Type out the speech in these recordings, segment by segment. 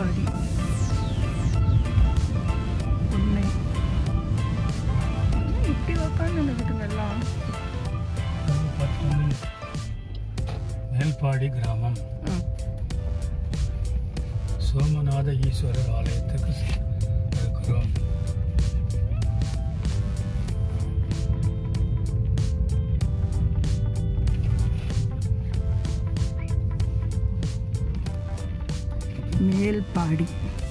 மேல்பாடி உன்னை என்ன இப்படி உட்காந்து இருக்குதுங்க எல்லாம் அது பார்த்தீங்கன்னா மேல்பாடி கிராமம் ம். சோமநாத ஈஸ்வரர் ஆலயத்துக்கு இருக்கிறோம் மேல்பாடி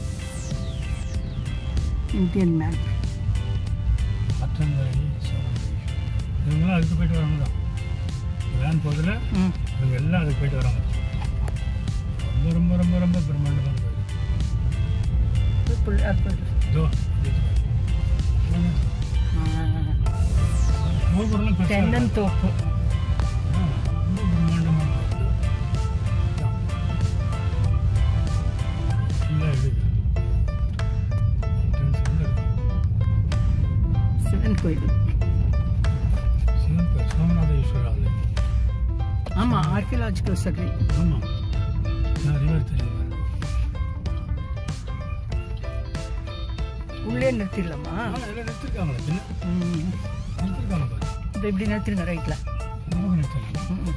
இந்தியன் மேப் ஆற்றங்கரை சோமநாத இவங்கெல்லாம் அதுக்கு போயிட்டு வரவங்க தான் வேன் போதில் ம் இவங்க எல்லாம் அதுக்கு போயிட்டு வராங்க ரொம்ப ரொம்ப ரொம்ப ரொம்ப பிரம்மாண்டமான கோயில் பிள்ளையார் கோயில் இதோ இது பாருங்க. கோபுரம்லாம் பெருசா இருக்காது. தென்னந்தோப்பு ஆ, ரொம்ப பிரம்மாண்டமான கோயில். இதான். full ஆ இது. Entrance உள்ள இருக்கு. சிவன் கோயில் சிவன் கோயில், சோமநாத ஈஸ்வரர் ஆலயம் ஆமாம் ஆர்கியலாஜிக்கல் சர்வே ஆமாம் நான் ரிவர் தெரியும் பாரு. உள்ளே நிறுத்திடலாமா ஆ, எல்லாம் நிறுத்திருக்காங்களே பின்ன ம் நிறுத்திருக்காங்க பாரு இப்போ இப்படி நிறுத்திருங்க ரைட்டில் இந்த பக்கம் நிறுத்திருக்காங்க ம்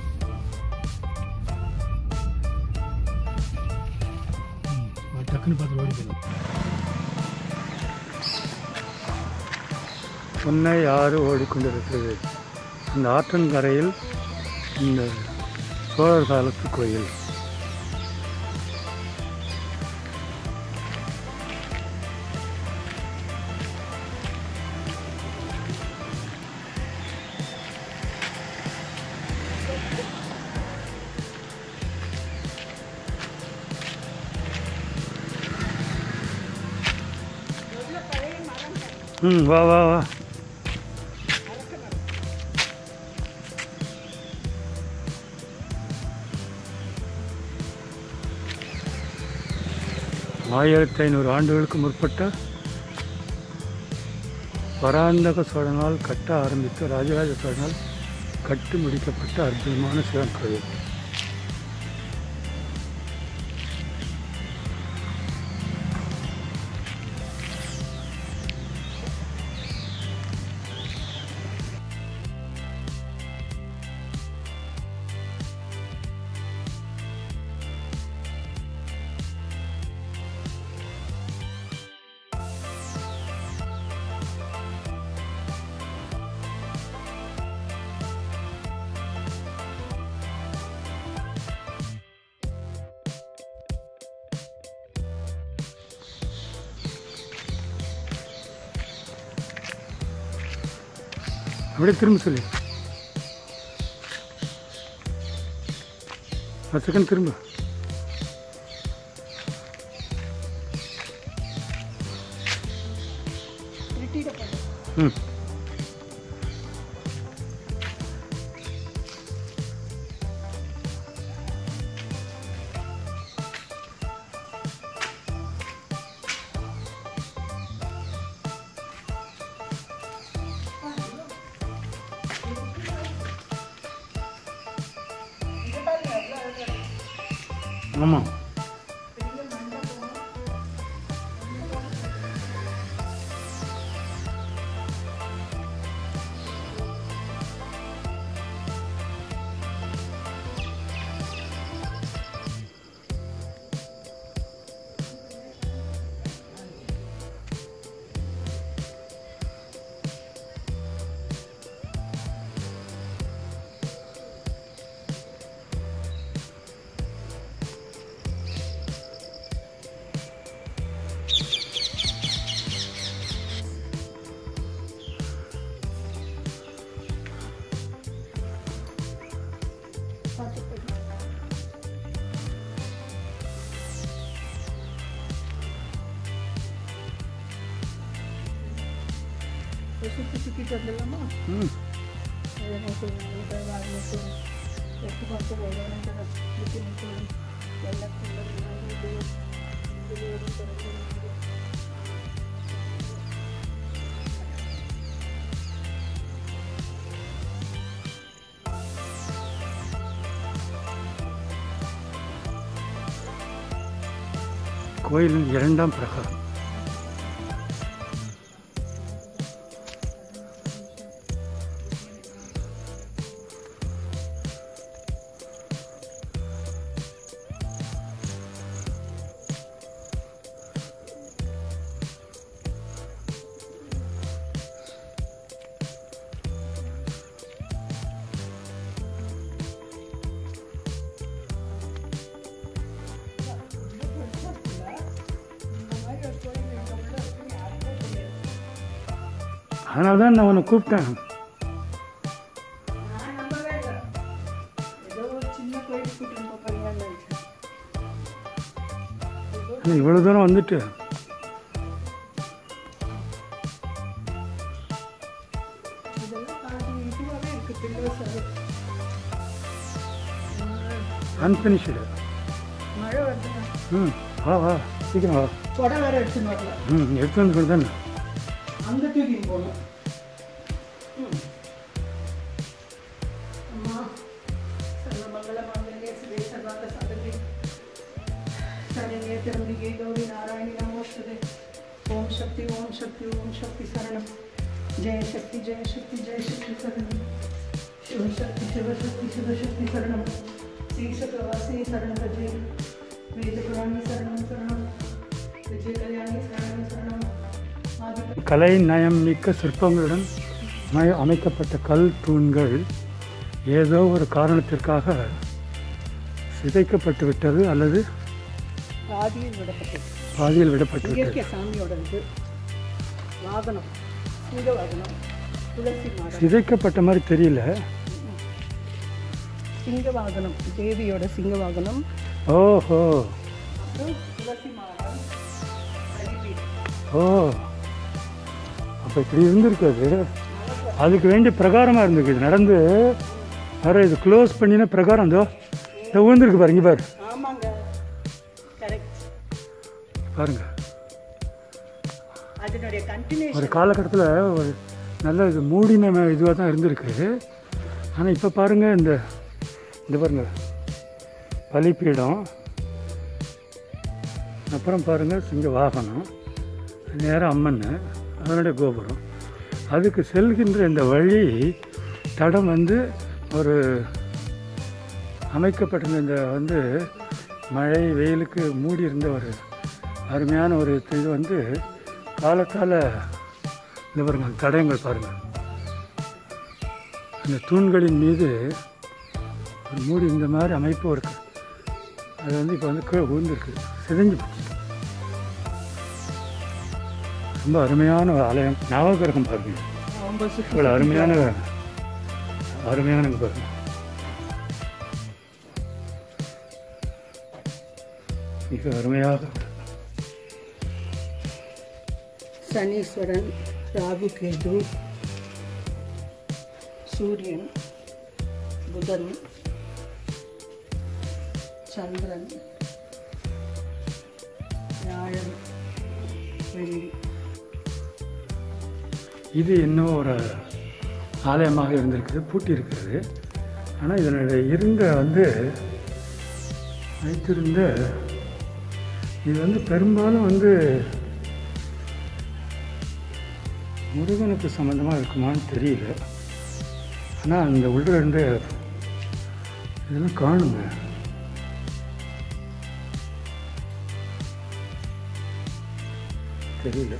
ம், ஒரு டக்குன்னு பார்த்து ஓடி போயிடும் பொன்னை ஆறு ஓடிக்கொண்டிருக்கிறது இந்த ஆற்றங்கரையில் இந்த சோழர் காலத்து கோயில் ம் வா வா வா ஆயிரத்தி ஐநூறு ஆண்டுகளுக்கு முற்பட்ட பராந்தக சோழனால் கட்ட ஆரம்பித்த ராஜராஜ சோழனால் கட்டி முடிக்கப்பட்ட அற்புதமான சிவன் கோயில் அப்படியே திரும்ப சொல்லு ஒரு செகண்ட் திரும்ப ம் ஆமாம் சுற்றி சுற்றிட்டு வந்துடலாமா ம் ಎತ್ತುಕೊಂಡು ಹೋಗೋಣ ಎಲ್ಲ கோயிலின் இரண்டாம் பிரகாரம் அதனால தான் நான் உன்னை கூப்பிட்டேன் நான் நம்பவே இல்லை ஏதோ ஒரு சின்ன கோயில் கூட்டிட்டு போறீங்கன்னு நினைச்சேன் நீ இவ்வளோ தூரம் வந்துட்டு இதெல்லாம் பாதி இதுவாகவே இருக்கு பில்லர்ஸ் அது அன்பினிஷ்டு மழை வருதுங்க ம் வா வா சீக்கிரம் வா கொடை வேற எடுத்துன்னு வரல ம் எடுத்து வந்து கொடு தானே அங்கே தூக்கின்னு போகணும் ம். அம்மா சர்வமங்கல மங்கல்யே சிவே சர்வார்த்த சாதகே சரண்யே திரம்பிகே கௌரி நாராயணி நமோஸ்துதே ஓம் சக்தி ஓம் சக்தி ஓம் சக்தி சரணம் ஜெய சக்தி ஜெய சக்தி ஜெய சக்தி சரணம் சிவசக்தி சிவசக்தி சிவசக்தி சரணம் ஸ்ரீசகவாசி சரணம் பஜே வேதபுராணி சரணம் சரணம் விஜய கல்யாணி சரணம் சரணம் ஆதி கலை நயம் மிக்க சிற்பங்களுடன் அமை- அமைக்கப்பட்ட கல் தூண்கள் ஏதோ ஒரு காரணத்திற்காக சிதைக்கப்பட்டு விட்டது அல்லது பாதியில் விடப்பட்டது பாதியில் விடப்பட்டு இங்க விட்டது இருக்க சாமியோட இது வாகனம் சிங்க வாகனம் துளசி மாடம் சிதைக்கப்பட்ட மாதிரி தெரியல சிங்க வாகனம் தேவியோட சிங்க வாகனம் ஓஹோ அப்புறம் துளசி மாடம் பலிபீடம். ஓ அப்போ இப்படி இருந்திருக்காது அதுக்கு வேண்டிய பிரகாரமாக இருந்திருக்கு இது நடந்து வேற இது க்ளோஸ் பண்ணின பிரகாரம் இதோ இதை விழுந்திருக்கு பாருங்க இங்க பாரு ஆமாங்க கரெக்ட் பாருங்க அதனுடைய ஒரு கண்டினியூஷன் காலகட்டத்தில் ஒரு நல்ல இது மூடின இதுவாக தான் இருந்திருக்கு ஆனால் இப்போ பாருங்கள் இந்த இந்த பாருங்க பலிப்பீடம் அப்புறம் பாருங்கள் சிங்க வாகனம் நேரம் அம்மன் அதனுடைய கோபுரம் அதுக்கு செல்கின்ற இந்த வழி தடம் வந்து ஒரு அமைக்கப்பட்டிருந்த இந்த வந்து மழை வெயிலுக்கு மூடி இருந்த ஒரு அருமையான ஒரு இது வந்து காலத்தால் இந்த பாருங்க அந்த தடயங்கள் பாருங்கள் அந்த தூண்களின் மீது ஒரு மூடி இந்த மாதிரி அமைப்பு இருக்கு அது வந்து இப்போ வந்து கீழே விழுந்திருக்கு சிதைஞ்சு போச்சு ரொம்ப அருமையான ஒரு ஆலயம் நவகிரகம் பாருங்க ரொம்ப இவ்வளோ அருமையான அருமையான இங்க பாருங்க மிக அருமையாக சனீஸ்வரன் ராகு கேது சூரியன் புதன் சந்திரன் வியாழன் வெள்ளி இது இன்னும் ஒரு ஆலயமாக இருந்திருக்குது பூட்டி இருக்கிறது ஆனால் இதனுடைய இருந்த வந்து வைத்திருந்த இது வந்து பெரும்பாலும் வந்து முருகனுக்கு சம்மந்தமாக இருக்குமான்னு தெரியல ஆனால் அந்த உள்ள இருந்த இதெல்லாம் காணுங்க தெரியல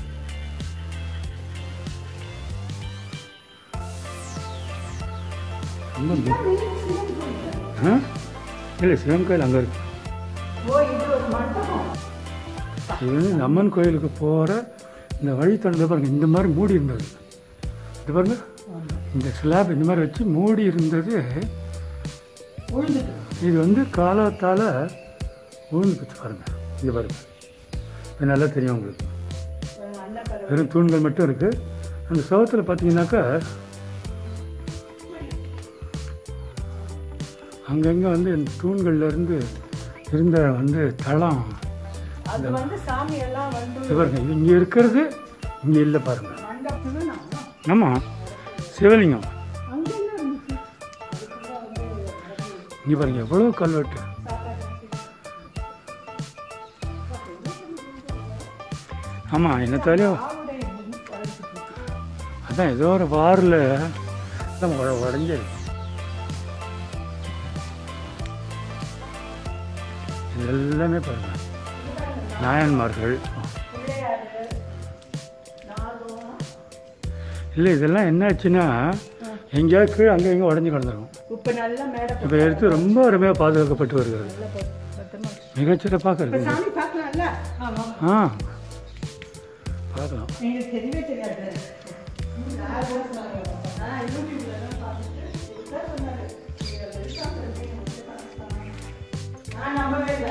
ரொம்ப மி- ஆ இல்லை சிவன் கோயில் அங்கே இருக்கு ஓ இது ஒரு மண்டபம் இது வந்து இந்த அம்மன் கோயிலுக்கு போகிற இந்த வழி திறந்து பாருங்க இந்த மாதிரி மூடி இருந்தது இது பாருங்க இந்த ஸ்லாப் இந்த மாதிரி வச்சு மூடி இருந்தது உழுதுது இது வந்து காலத்தால் உழுந்து போச்சு பாருங்க இங்கே பாருங்க இது நல்லா தெரியும் உங்களுக்கு அன்னக்கரை வெறும் தூண்கள் மட்டும் இருக்குது அந்த சுவத்தில் பார்த்தீங்கன்னாக்கா அங்கங்கே வந்து இந்த தூண்கள்ல இருந்து இருந்த வந்து தளம் அது வந்து சாமி எல்லாம் வந்து இது பாருங்க இது இங்கே இருக்கிறது இங்கே இல்லை பாருங்க மண்டபத்துனா ஆமாம் சிவலிங்கம் அங்க என்ன இருந்துச்சு இங்கே பாருங்க எவ்வளோ கல்வெட்டு ஆமாம் என்னத்தாலையும் ஆவுடைய முன் வளர்ச்சிட்டு இருக்கு. அதான் ஏதோ ஒரு வாரில் உடஞ்சிருக்கு இது எல்லாமே பாருங்க நாயன்மார்கள் பிள்ளையாரு, நாகம், இல்லை இதெல்லாம் என்னாச்சுன்னா எங்கேயாவது கீழே அங்கே இங்கே உடஞ்சி கிடந்துரும் இப்ப நல்லா மேடை போட்டு இப்போ எடுத்து ரொம்ப அருமையாக பாதுகாக்கப்பட்டு வருகிறது நல்லா போட்டு பத்திரமா வச்சு. மிகச்சிறப்பாக இப்ப இருக்குது சாமி பார்க்கலாம்ல ஆமா ஆ பார்க்கலாம் எனக்கு தெரியவே தெரியாது ஆ, யூடியூப்ல தான் பார்த்துட்டு இதுதான் சொன்னாரு. இதை வெளிக்காட்டுல இருந்து எனக்கு பார்த்துக்கலாம். நான் நம்பவே இல்லை.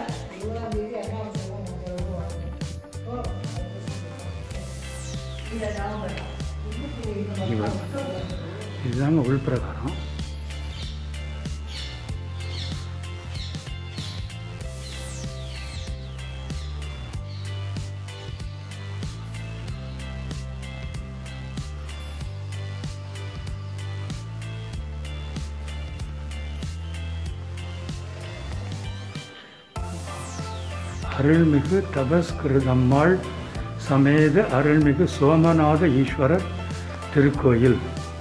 ஓ. இந்த நவம்பர். இங்கே பாருங்க. இதுதாங்க உள்பிரகாரம் அருள்மிகு தபஸ்கிருதம்மாள் சமேத அருள்மிகு சோமநாத ஈஸ்வரர் திருக்கோயில்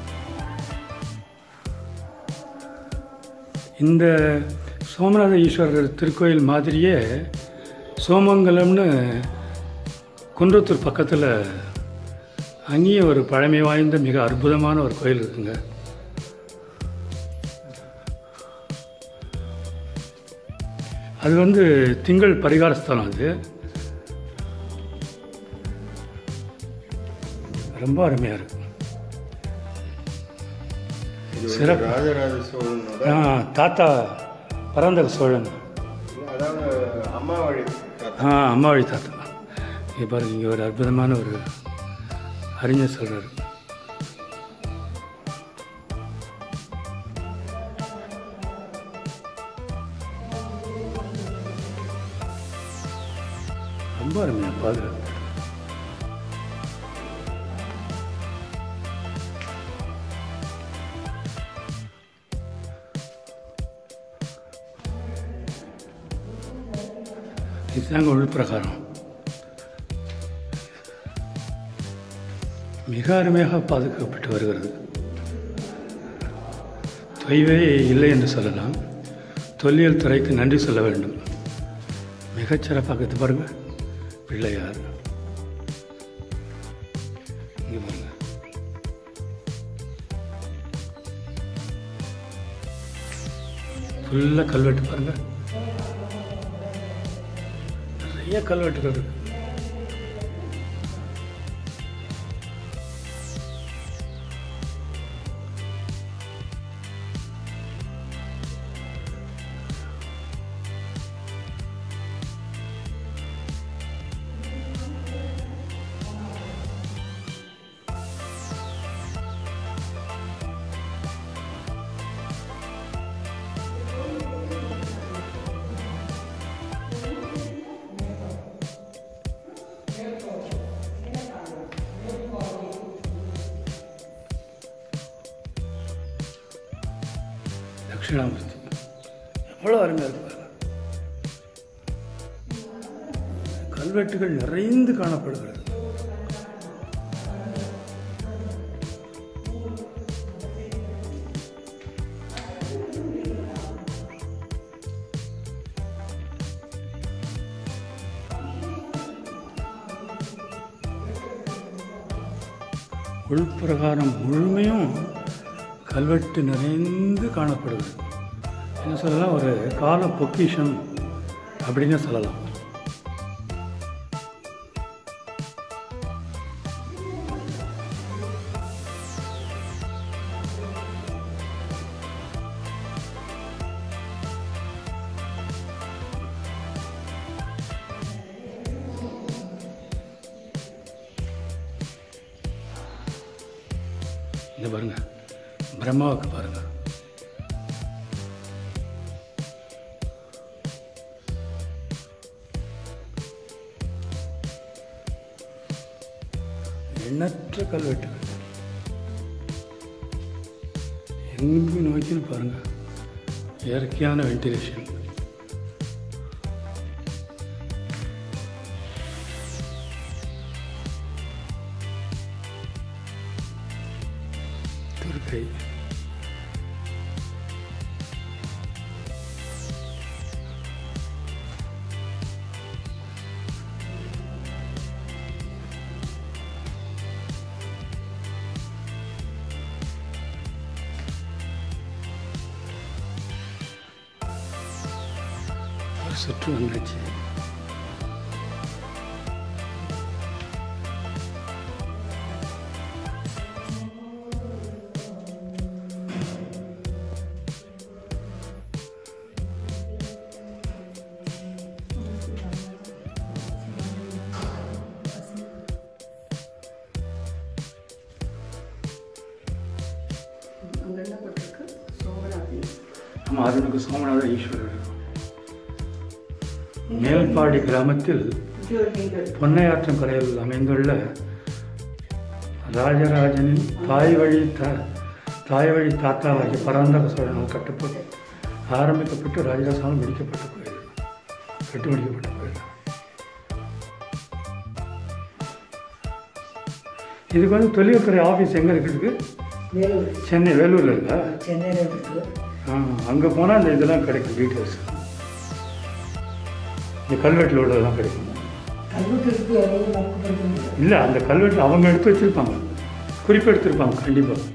இந்த சோமநாத ஈஸ்வரர் திருக்கோயில் மாதிரியே சோமங்கலம்னு குன்றத்தூர் பக்கத்தில் அங்கேயும் ஒரு பழமை வாய்ந்த மிக அற்புதமான ஒரு கோயில் இருக்குங்க அது வந்து திங்கள் பரிகார ஸ்தலம் அது ரொம்ப அருமையாக இருக்கும் இது வந்து சிறப்பு. ராஜராஜ சோழனோட ஆ, தாத்தா பரந்தக சோழன் அதாவது அம்மா வழி தாத்தா. ஆ அம்மா வழி தாத்தா இங்கே பாருங்க இங்கே ஒரு அற்புதமான ஒரு அறிஞர் சொல்கிறார் ரொம்ப அருமையாக பாதுகாப்பு இதுதாங்க உள்பிரகாரம் மிக அருமையாக பாதுகாக்கப்பட்டு வருகிறது தொய்வே இல்லை என்று சொல்லலாம் தொல்லியல் துறைக்கு நன்றி சொல்ல வேண்டும் மிகச்சிறப்பாக இது பாருங்க பிள்ளையார் இங்க பாருங்க ஃபுல்லாக கல்வெட்டு பாருங்க நிறைய கல்வெட்டுகள் இருக்கு தட்சிணாமூர்த்தி எவ்வளோ அருமையாக இருக்கு பாருங்க. கல்வெட்டுகள் நிறைந்து காணப்படுகிறது உள்பிரகாரம் முழுமையும் கல்வெட்டு நிறைந்து காணப்படுது என்ன சொல்லலாம் ஒரு கால பொக்கிஷம் அப்படின்னு சொல்லலாம் இந்த பாருங்க பிரம்மாவுக்கு பாருங்க எண்ணற்ற கல்வெட்டுகள் எங்கு நோக்கின்னு பாருங்க இயற்கையான வென்டிலேஷன் கை ஒரு சுற்று வந்துச்சு அங்கே என்ன போட்டிருக்கு சோமநாதி ஆமாம் அருணுக்கு சோமநாத ஈஸ்வரர் இருக்கும். மேல்பாடி கிராமத்தில் உத்தியோகிகள் பொன்னையாற்றம் கரையில் அமைந்துள்ள ராஜராஜனின் தாய் வழி த தாய் வழி தாத்தாவாகிய பராந்தக சோழனால் கட்டப்பட்டு ஆரம்பிக்கப்பட்டு ராஜராஜனால் முடிக்கப்பட்ட கோயில் கட்டு முடிக்கப்பட்ட கோயில் இதுக்கு வந்து தொழில்துறை ஆஃபீஸ் எங்கே இருக்குது வேலூர் சென்னை வேலூரில் இருக்கா சென்னையில் இருக்கு ஆ அங்கே போனால் இந்த இதெல்லாம் கிடைக்கும் டீட்டெயில்ஸ் இந்த கல்வெட்டில் உள்ளதெல்லாம் கிடைக்கும் கல்வெட்டுக்கு எவ்வளோ நமக்கு படிக்க முடியும் இல்லை அந்த கல்வெட்டில் அவங்க எடுத்து வச்சுருப்பாங்க குறிப்பு எடுத்திருப்பாங்க கண்டிப்பாக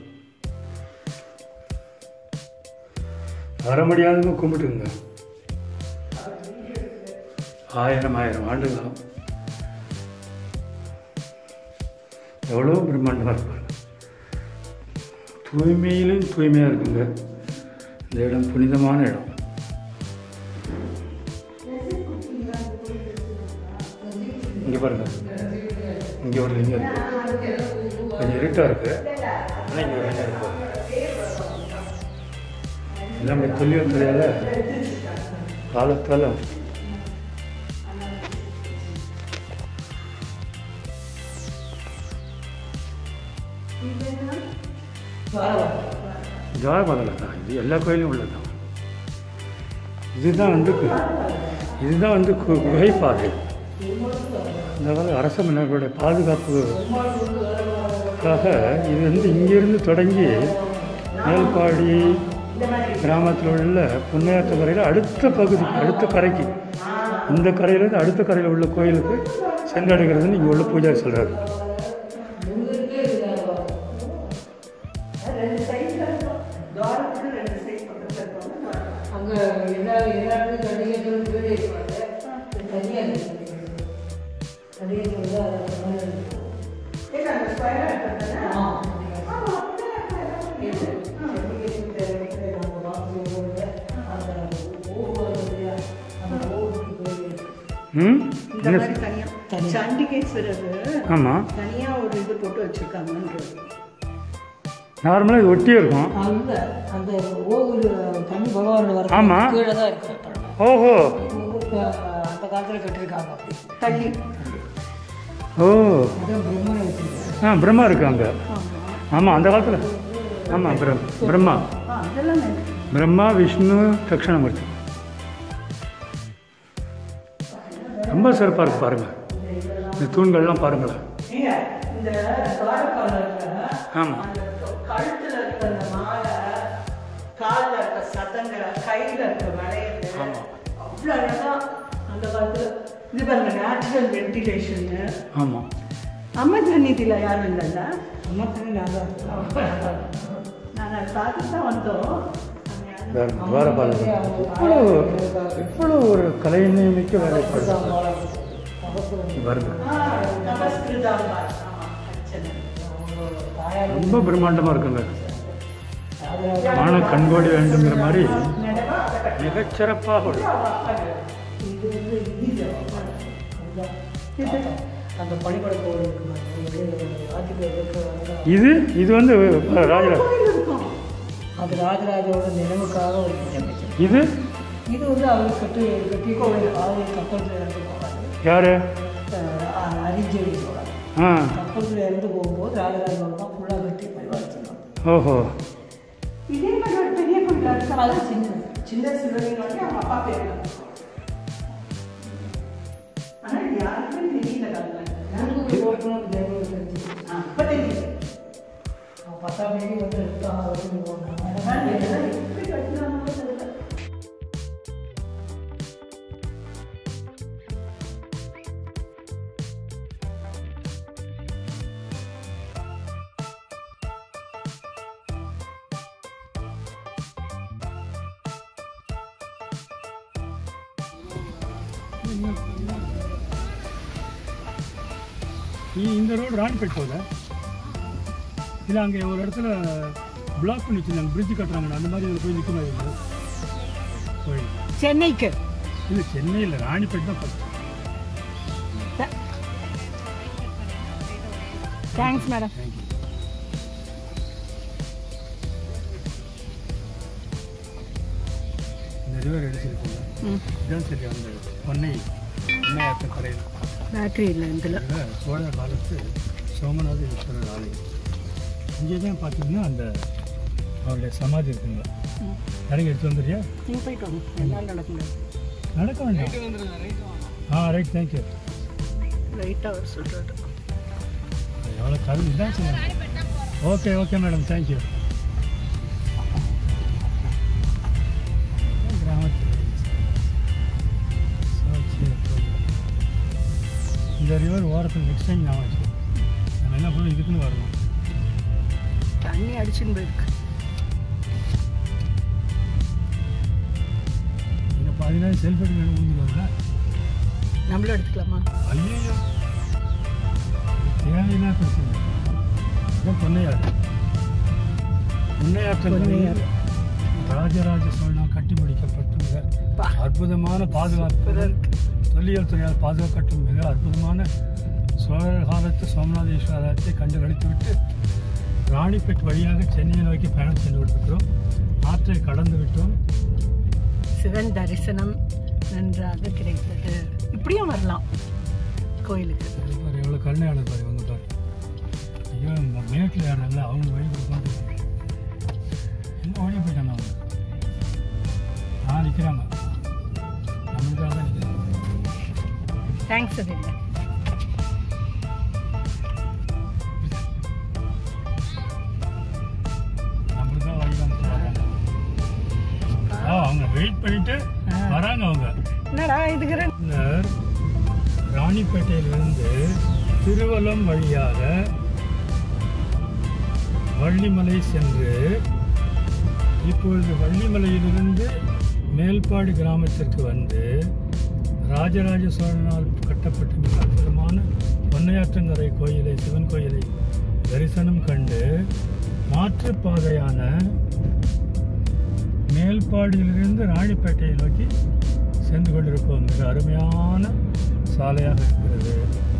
வர முடியாதவங்க கும்பிட்டுங்க ஆயிரம் ஆயிரம் ஆண்டுகளாம் எவ்வளோ பிரம்மாண்டமாக இருப்பாங்க தூய்மையிலும் தூய்மையாக இருக்குங்க இந்த இடம் புனிதமான இடம் இங்கே பாருங்க இங்கே ஒரு லிங்கம் இருக்கு கொஞ்சம் இருட்டாக இருக்கு ஆனால் இங்கே ஒரு லிங்கம் இருக்கு எல்லாமே தொல்லியல் துறையால் காலத்தால் ஜாயபாதம் தான் இது எல்லா கோயிலும் உள்ளது தான் இதுதான் வந்து கு- இதுதான் வந்து கு- குகை பாதை இந்த கால அரச மன்னர்களுடைய பாதுகாப்புக்காக இது வந்து இங்கிருந்து தொடங்கி மேல்பாடி கிராமத்தில் உள்ள புன்னையாற்று கரையில் அடுத்த பகுதி அடுத்த கரைக்கு இந்த கரையிலேருந்து அடுத்த கரையில் உள்ள கோயிலுக்கு சென்றடைகிறதுன்னு இங்கே உள்ள பூஜாரி சொல்கிறாரு ரெண்டு சைடில் இருக்கும் துவாரத்துக்கு ரெண்டு சைடு பக்கத்தில் இருக்கும் அங்கே எல்லா எல்லாருமே கடிகைகளும் வீடு இருப்பாங்க தனியாக கடிகைகள் வந்து அது மாதிரி இருக்கும். ஏன்னா அந்த ஸ்கொயராக இருக்கிறது ஆ. இது, கடிகைக்கு தேவையான நம்ம வாசல் ஓடுற அந்த ஓடுவாங்க இல்லையா, அந்த ஓடுக்கு பேரு. ம் இந்த என்ன மாதிரி தனியாக சண்டிகேஸ்வரர் ஆமாம் தனியாக ஒரு இது போட்டு வச்சுருக்காங்கன்றது நார்மலாக இது ஒட்டியே இருக்கும் அந்த அந்த ஓகுரு தனி பகவான் வர ஆமா. கீழே தான் இருக்கு தன்மை. ஓஹோ இது வந்து இப்ப அந்த காலத்தில் கட்டியிருக்காங்க அப்படி தள்ளி ஓ அதான் பிரம்மனை வச்சிருக்காங்க ஆ பிரம்மா இருக்காங்க ஆமாம் அந்த காலத்தில் ஆமாம் பிரம் பிரம்மா ஆ அதெல்லாம் நன்றி பிரம்மா விஷ்ணு தட்சிணாமூர்த்தி ரொம்ப சிறப்பாக இருக்கு பாருங்கள் இந்த தூண்கள்லாம் பாருங்களேன் ஏங்க இந்த துவாரபாலத்தில் ஆமாம் அந்த கழுத்தில் இருக்க அந்த மாலை காலில் இருக்க சதங்க கையில் இருக்க வளையல் ஆமா. அவ்வளோ அழகா அந்த காலத்தில் இது பாருங்க நேச்சுரல் வென்டிலேஷன்னு ஆமாம் அம்மா சந்நிதியில் யாரும் இல்லைல்ல அம்மா தனி நான் தான் நான் அதை பார்த்து தான் வந்தோம் வேறு துவாரபாலம் இவ்வளோ இவ்வளோ ஒரு கலைநயமிக்க வேலைப்பாடு வருது நமஸ்கிருதாம்பா ஆமாம் அர்ச்சனை ரொம்ப பிரம்மாண்டமாக இருக்குங்க மான கண்கோடி வேண்டுங்கிற மாதிரி மிகச்சிறப்பாக உள்ளது அந்த பணிபட கோவில் இருக்கு ஆட்சிக்கு இது இது வந்து ராஜராஜ அது ராஜராஜோட நினைவுக்காக ஒரு கட்டமைச்சது இது இது வந்து அவர் கட்டி கட்டி கோவில் ஆறு கப்பல்ல இறந்து போவாங்க யாரு அரிஞ்செடி சொல்கிறாங்க ஆ கப்பல்ல இறந்து போகும்போது ராஜராஜ தான் ஃபுல்லாக கட்டி பரிபாலிச்சிருக்காங்க ஓஹோ இதே மாதிரி ஒரு பெரிய கோயில் இருக்கு அது சின்ன சின்ன சிவலிங்கம் வந்து அவங்க அப்பா பேர் ஆனால் இது யாருக்குமே தெரியல காலைல ஊருக்கு போட்டணும் ஜெயலலிதா தெரிஞ்சு அப்போ தெரியுது பத்தாம் தேதி வந்து எடுத்தாங்க அப்படின்னு போனாங்க எப்படி கட்டினாங்களோ தெரியல நீ இந்த ரோடு ராணிப்பேட் போகுத இல்லை அங்கே ஒரு இடத்துல பிளாக் பண்ணி வச்சுருந்தாங்க பிரிட்ஜ் கட்டுறாங்க அந்த மாதிரி இதில் போய் நிற்க மாதிரி இருந்தது கோயில் சென்னைக்கு இல்லை சென்னையில் ராணிப்பேட் தான் ஃபஸ்ட் தேங்க்ஸ் மேடம் தேங்க்யூ இந்த ரிவர் அடிச்சிருக்கீங்க ம் இதான் சரி அந்த பொன்னை பொன்னையாற்ற கரையில் பேட்டரி இல்லை இதில் இதில் சோழ காலத்து சோமநாத ஈஸ்வரர் ஆலயம் இங்கே தான் பார்த்தீங்கன்னா அந்த அவருடைய சமாதி இருக்குங்க இறங்கி எடுத்து வந்துடுறியா நீங்கள் போயிட்டு வாங்க என்னால் நடக்க முடியாது நடக்க வேண்டாம் ஆ ரைட் தேங்க்யூ ரைட்டாக அவர் சொல்கிறாரு எவ்வளோ கருது இதான் சொன்னாங்க ஓகே ஓகே மேடம் தேங்க்யூ கிராமத்தில் இந்த ரிவர் ஓரத்தில் நெக்ஸ்ட் டைம் ஞாபகம் வச்சு நம்ம என்ன பண்ணணும் இதுக்குன்னு வரணும் தண்ணி அடிச்சுன்னு போயிருக்கு இங்கே பார்த்தீங்கன்னா செல்ஃபி எடுக்க முடிஞ்சிருவாங்களா நம்மளும் எடுத்துக்கலாமா ஐயோ தேவையில்லா பிரச்சனை இதான் பொன்னையாறு பொன்னையாற்று பொன்னையாறு. ராஜராஜ சோழனால் கட்டி முடிக்கப்பட்ட மிக பா. அற்புதமான பாதுகாப்பு தொல்லியல் துறையால் பாதுகாக்கப்பட்ட மிக அற்புதமான சோழர் காலத்து சோமநாதேஸ்வரத்தை கண்டு கழித்துவிட்டு ராணிப்பேட் வழியாக சென்னையை நோக்கி பயணம் சென்று கொண்டிருக்கிறோம் ஆற்றை கடந்து விட்டோம் சிவன் தரிசனம் நன்றாக கிடைத்தது இப்படியும் வரலாம் கோயிலுக்கு இது பாரு எவ்வளோ கருணையாளர் பாரு இவங்க பாரு ஐயோ இந்த மேட்டில் ஏறாங்களே அவங்க வழி கொடுப்பாங்க எங்கே ஓடி போயிட்டாங்க அவங்க ஆ நிற்கிறாங்க நம்மளுக்காக தான் நிற்கிறாங்க தேங்க்ஸ் அது இல்லை நம்மளுக்காக வழி காமிச்சு வராங்க ஆ அவங்க வெயிட் பண்ணிட்டு வராங்க அவங்க என்னடா இதுக்கு ரெண்டு- பின்னர் ராணிப்பேட்டையிலிருந்து திருவலம் வழியாக வள்ளிமலை சென்று இப்பொழுது வள்ளிமலையிலிருந்து மேல்பாடு கிராமத்திற்கு வந்து ராஜராஜ சோழனால் கட்டப்பட்ட மிக அற்புதமான பொன்னையாற்றங்கரை கோயிலை சிவன் கோயிலை தரிசனம் கண்டு மாற்றுப்பாதையான மேல்பாடியிலிருந்து ராணிப்பேட்டையை நோக்கி சென்று கொண்டிருக்கோம் மிக அருமையான சாலையாக இருக்கிறது